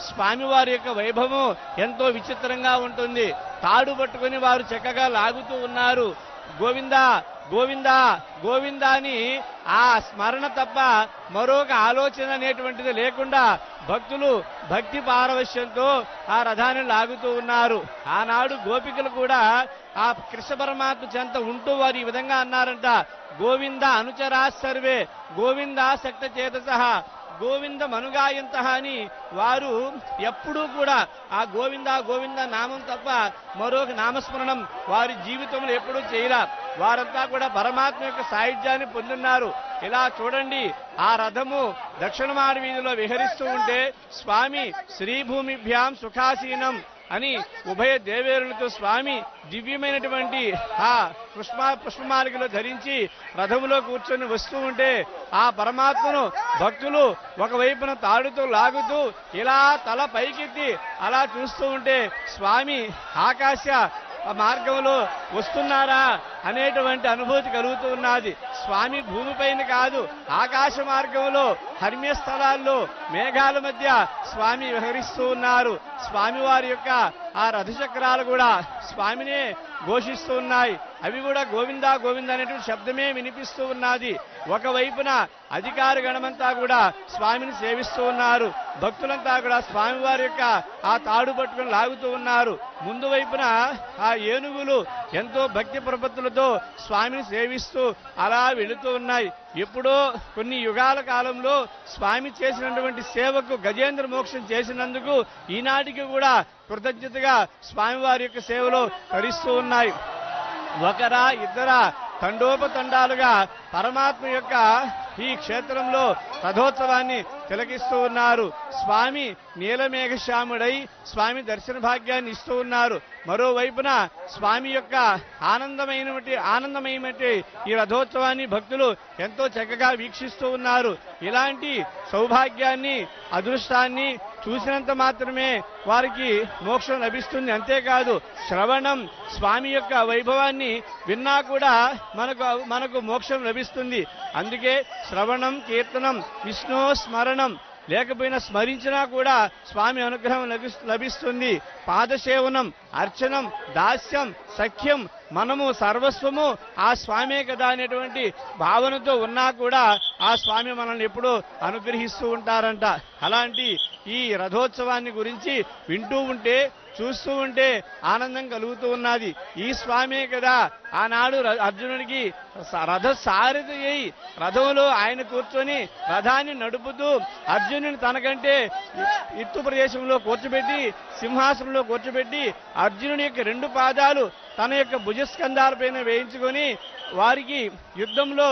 స్వామివారి యొక్క వైభవం ఎంతో విచిత్రంగా ఉంటుంది తాడు పట్టుకుని వారు చక్కగా లాగుతూ ఉన్నారు గోవిందా గోవిందా గోవిందా అని ఆ స్మరణ తప్ప మరొక ఆలోచన అనేటువంటిది లేకుండా భక్తులు భక్తి పారవశ్యంతో ఆ రథాన్ని లాగుతూ ఉన్నారు ఆనాడు గోపికలు కూడా ఆ కృష్ణ పరమాత్మ చెంత ఉంటూ వారు ఈ విధంగా అన్నారంట గోవింద అనుచరా సర్వే గోవింద శక్త చేతస గోవింద మనుగాయంత అని వారు ఎప్పుడూ కూడా ఆ గోవింద గోవింద నామం తప్ప మరొక నామస్మరణం వారి జీవితంలో ఎప్పుడూ చేయరా వారంతా కూడా పరమాత్మ యొక్క సాయుధ్యాన్ని పొందున్నారు ఇలా చూడండి ఆ రథము దక్షిణమాడి వీధిలో విహరిస్తూ ఉంటే స్వామి శ్రీభూమిభ్యాం సుఖాసీనం అని ఉభయ దేవేరులతో స్వామి దివ్యమైనటువంటి ఆ పుష్ప పుష్పమాలికలు ధరించి రథములో కూర్చొని వస్తూ ఉంటే ఆ పరమాత్మను భక్తులు ఒకవైపున తాడుతూ లాగుతూ ఇలా తల పైకెత్తి అలా చూస్తూ ఉంటే స్వామి ఆకాశ ఆ మార్గంలో వస్తున్నారా అనేటువంటి అనుభూతి కలుగుతూ ఉన్నది స్వామి భూమిపైన కాదు ఆకాశ మార్గంలో హర్మ్య స్థలాల్లో మేఘాల మధ్య స్వామి విహరిస్తూ ఉన్నారు స్వామి వారి యొక్క ఆ రథచక్రాలు కూడా స్వామినే ఘోషిస్తూ ఉన్నాయి అవి కూడా గోవిందా గోవింద అనేటువంటి శబ్దమే వినిపిస్తూ ఉన్నది ఒకవైపున అధికార గణమంతా కూడా స్వామిని సేవిస్తూ ఉన్నారు భక్తులంతా కూడా స్వామివారి యొక్క ఆ తాడు పట్టుకుని లాగుతూ ఉన్నారు ముందు వైపున ఆ ఏనుగులు ఎంతో భక్తి ప్రపత్తులతో స్వామిని సేవిస్తూ అలా వెళుతూ ఉన్నాయి ఎప్పుడో కొన్ని యుగాల కాలంలో స్వామి చేసినటువంటి సేవకు గజేంద్ర మోక్షం చేసినందుకు ఈనాటికి కూడా కృతజ్ఞతగా స్వామివారి యొక్క సేవలో తరిస్తూ ఉన్నాయి ఒకరా ఇద్దరా తండోపతండాలుగా పరమాత్మ యొక్క ఈ క్షేత్రంలో రథోత్సవాన్ని తిలకిస్తూ ఉన్నారు స్వామి నీలమేఘశ్యాముడై స్వామి దర్శన భాగ్యాన్ని ఇస్తూ ఉన్నారు మరోవైపున స్వామి యొక్క ఆనందమైనటువంటి ఆనందమయమటి ఈ రథోత్సవాన్ని భక్తులు ఎంతో చక్కగా వీక్షిస్తూ ఉన్నారు ఇలాంటి సౌభాగ్యాన్ని అదృష్టాన్ని చూసినంత మాత్రమే వారికి మోక్షం లభిస్తుంది అంతేకాదు శ్రవణం స్వామి యొక్క వైభవాన్ని విన్నా కూడా మనకు మనకు మోక్షం లభిస్తుంది అందుకే శ్రవణం కీర్తనం విష్ణు స్మరణం లేకపోయినా స్మరించినా కూడా స్వామి అనుగ్రహం లభిస్- లభిస్తుంది పాదసేవనం అర్చనం దాస్యం సఖ్యం మనము సర్వస్వము ఆ స్వామే కదా అనేటువంటి భావనతో ఉన్నా కూడా ఆ స్వామి మనల్ని ఎప్పుడూ అనుగ్రహిస్తూ ఉంటారంట అలాంటి ఈ రథోత్సవాన్ని గురించి వింటూ ఉంటే చూస్తూ ఉంటే ఆనందం కలుగుతూ ఉన్నది ఈ స్వామే కదా ఆనాడు ర- అర్జునుడికి స- రథ సారథి అయి రథంలో ఆయన కూర్చొని రథాన్ని నడుపుతూ అర్జునుని తనకంటే ఎత్తు ప్రదేశంలో కూర్చోబెట్టి సింహాసనంలో కూర్చోబెట్టి అర్జునుని యొక్క రెండు పాదాలు తన యొక్క భుజస్కంధాలపైన వేయించుకొని వారికి యుద్ధంలో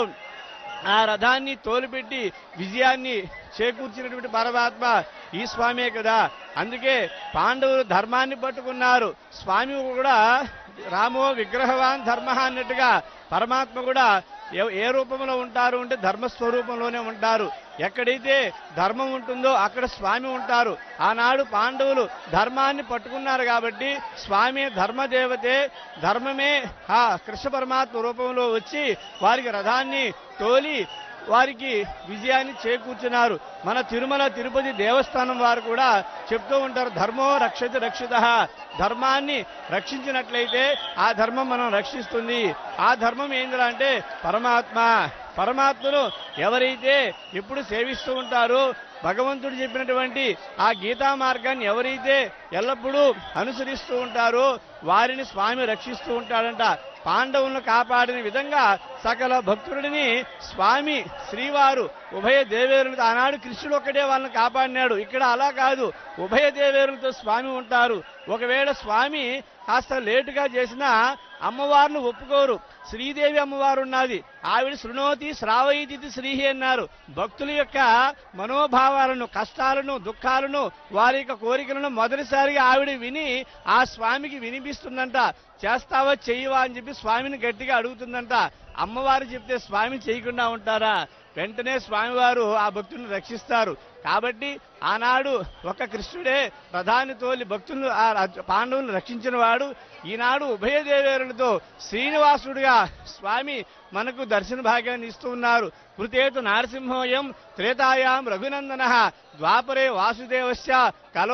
ఆ రథాన్ని తోలుపెట్టి విజయాన్ని చేకూర్చినటువంటి పరమాత్మ ఈ స్వామే కదా అందుకే పాండవులు ధర్మాన్ని పట్టుకున్నారు స్వామి కూడా రామో విగ్రహవాన్ ధర్మ అన్నట్టుగా పరమాత్మ కూడా ఏ- ఏ రూపంలో ఉంటారు అంటే ధర్మస్వరూపంలోనే ఉంటారు ఎక్కడైతే ధర్మం ఉంటుందో అక్కడ స్వామి ఉంటారు ఆనాడు పాండవులు ధర్మాన్ని పట్టుకున్నారు కాబట్టి స్వామి ధర్మదేవతే ధర్మమే ఆ కృష్ణ పరమాత్మ రూపంలో వచ్చి వారికి రథాన్ని తోలి వారికి విజయాన్ని చేకూర్చున్నారు మన తిరుమల తిరుపతి దేవస్థానం వారు కూడా చెప్తూ ఉంటారు ధర్మో రక్షతి రక్షిత ధర్మాన్ని రక్షించినట్లయితే ఆ ధర్మం మనం రక్షిస్తుంది ఆ ధర్మం ఏందిరా అంటే పరమాత్మ పరమాత్మను ఎవరైతే ఎప్పుడు సేవిస్తూ ఉంటారో భగవంతుడు చెప్పినటువంటి ఆ గీతా మార్గాన్ని ఎవరైతే ఎల్లప్పుడూ అనుసరిస్తూ ఉంటారో వారిని స్వామి రక్షిస్తూ ఉంటాడంట పాండవులను కాపాడిన విధంగా సకల భక్తుడిని స్వామి శ్రీవారు ఉభయ దేవేరులతో ఆనాడు కృష్ణుడు ఒక్కడే వాళ్ళని కాపాడినాడు ఇక్కడ అలా కాదు ఉభయ దేవేరులతో స్వామి ఉంటారు ఒకవేళ స్వామి కాస్త లేటుగా చేసినా అమ్మవార్లు ఒప్పుకోరు శ్రీదేవి అమ్మవారు ఉన్నది ఆవిడ శృణోతి శ్రావయితి శ్రీహి అన్నారు భక్తుల యొక్క మనోభావాలను కష్టాలను దుఃఖాలను వారి యొక్క కోరికలను మొదటిసారిగా ఆవిడ విని ఆ స్వామికి వినిపిస్తుందంట చేస్తావా చెయ్యవా అని చెప్పి స్వామిని గట్టిగా అడుగుతుందంట అమ్మవారు చెప్తే స్వామి చేయకుండా ఉంటారా వెంటనే స్వామివారు ఆ భక్తులను రక్షిస్తారు కాబట్టి ఆనాడు ఒక కృష్ణుడే రథాన్ని తోలి భక్తులను ఆ రాజ- పాండవులను రక్షించిన వాడు ఈనాడు ఉభయ దేవేరులతో శ్రీనివాసుడిగా స్వామి మనకు దర్శన భాగ్యాన్ని ఇస్తూ ఉన్నారు కృతేతు నారసింహోయం త్రేతాయాం రఘునందన ద్వాపరే వాసుదేవస్య కలో